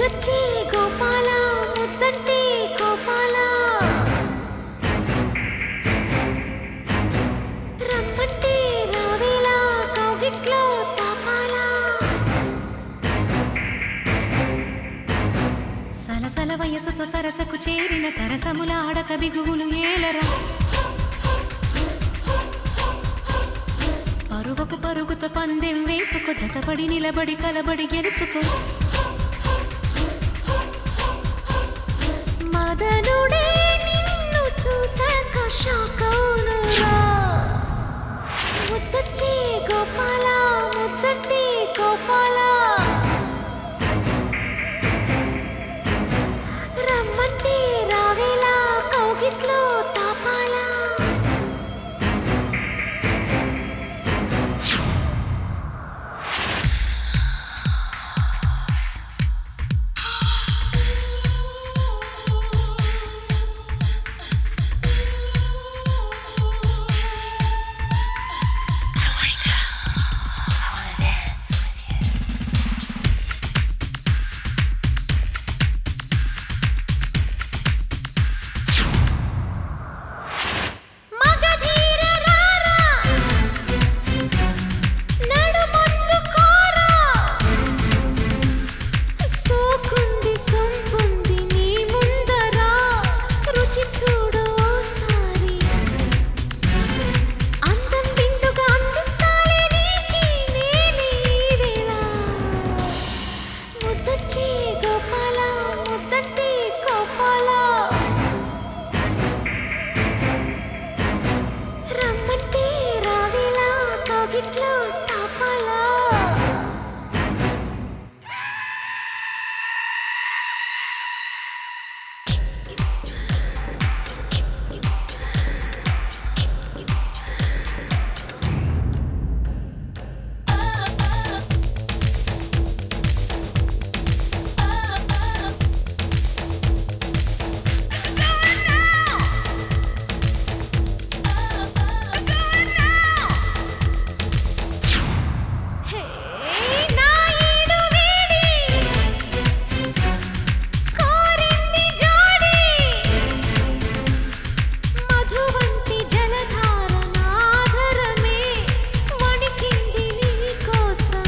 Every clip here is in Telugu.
ముద్దొచ్చి గోపాల ముద్దంటే గోపాల రమ్మంటే రావేలా కౌగిట్లో తాపాలా సలసల వయసుతో సరసకు చేరిన సరసముల ఆడక బిగువులు ఏలరా పరువకు పరుగుతో పందెం వేసుకో జతపడి నిలబడి కలబడి గెలుచుకో మదనుడే నిన్ను చూసాక షాకౌనురా ముద్దొచ్చి గోపాల ముద్దంటే గోపాల రమ్మంటే రావేలా కౌగిట్లో తాపాలా మగధీర రారా నడుమందు కోరా సోకుంది సొంపుంది నీ ముందరా రుచి చూడు ఓసారి అందం బిందుగా అందిస్తాలే నీకి నేనే ఈ వేళ ముద్దొచ్చి గోపాల ముద్దంటే గోపాల రమ్మంటే రావేలా కౌగిట్లో తాపాలా హే నా ఈడు వీడి కోరింది జోడి మధువంతి జలధార నాధరమే వణికింది నీ కోసం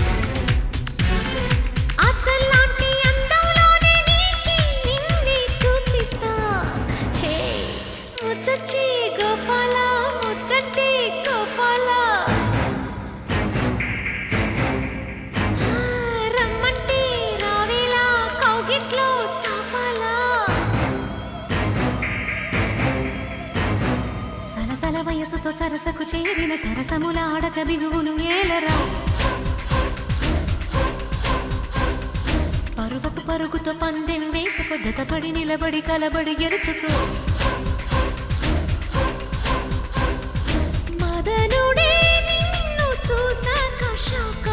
అద్దలాంటి అందంలోనే నీకి నిన్నే చూపిస్తా హే ముద్దొచ్చి గోపాల ముద్దంటే గోపాల రమ్మంటే రావేలా కౌగిట్లో తాపాలా సలసల వయసుతో సరసకు చేరిన సరసముల ఆడక బిగువులు ఏలరా పరువకు పరుగుతో పందెం వేసుకో జతపడి నిలబడి కలబడి గెలుచుకో మదనుడే నిన్ను చూసాక షాక్